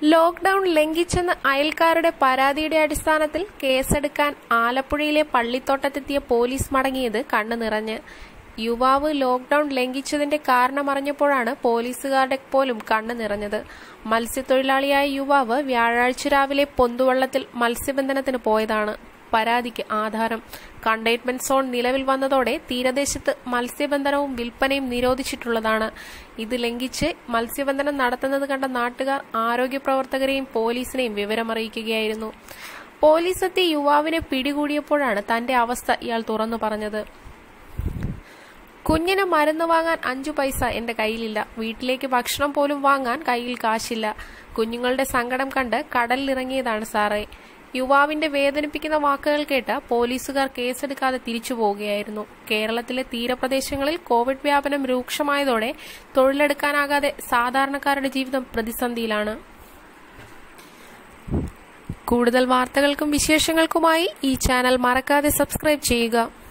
lockdown ലംഘിച്ചെന്ന് അയൽക്കാരുടെ പരാതിയുടെ അടിസ്ഥാനത്തിൽ കേസെടുക്കാൻ ആലപ്പുഴയിലെ പള്ളിത്തോട്ടത്തെത്തിയ പോലീസ് മടങ്ങിയത് കണ്ണു നിറഞ്ഞ് യുവാവ് ലോക്ഡൌൺ ലംഘിച്ചതിന്റെ കാരണമറിഞ്ഞപ്പോഴാണ് പോലീസുകാരുടെ പോലും കണ്ണു നിറഞ്ഞത് മത്സ്യത്തൊഴിലാളിയായ യുവാവ് വ്യാഴാഴ്ച രാവിലെ പൊന്തുവള്ളത്തിൽ മത്സ്യബന്ധനത്തിന് പോയതാണ് പരാതിക്ക് ആധാരം കണ്ടെയ്ൻമെന്റ് സോൺ നിലവിൽ വന്നതോടെ തീരദേശത്ത് മത്സ്യബന്ധനവും വിൽപ്പനയും നിരോധിച്ചിട്ടുള്ളതാണ് ഇത് ലംഘിച്ച് മത്സ്യബന്ധനം നടത്തുന്നത് കണ്ട നാട്ടുകാർ ആരോഗ്യ പ്രവർത്തകരെയും പോലീസിനെയും വിവരമറിയിക്കുകയായിരുന്നു പോലീസ് എത്തി യുവാവിനെ പിടികൂടിയപ്പോഴാണ് തന്റെ അവസ്ഥ ഇയാൾ തുറന്നു പറഞ്ഞത് കുഞ്ഞിന് മരുന്ന് വാങ്ങാൻ അഞ്ചു പൈസ എന്റെ കയ്യിലില്ല വീട്ടിലേക്ക് ഭക്ഷണം പോലും വാങ്ങാൻ കയ്യിൽ കാശില്ല കുഞ്ഞുങ്ങളുടെ സങ്കടം കണ്ട് കടലിലിറങ്ങിയതാണ് സാറേ യുവാവിന്റെ വേദനിപ്പിക്കുന്ന വാക്കുകൾ കേട്ട് പോലീസുകാർ കേസെടുക്കാതെ തിരിച്ചു പോവുകയായിരുന്നു കേരളത്തിലെ തീരപ്രദേശങ്ങളിൽ കോവിഡ് വ്യാപനം രൂക്ഷമായതോടെ തൊഴിലെടുക്കാനാകാതെ സാധാരണക്കാരുടെ ജീവിതം പ്രതിസന്ധിയിലാണ് കൂടുതൽ വാർത്തകൾക്കും വിശേഷങ്ങൾക്കുമായി ഈ ചാനൽ മറക്കാതെ സബ്സ്ക്രൈബ് ചെയ്യുക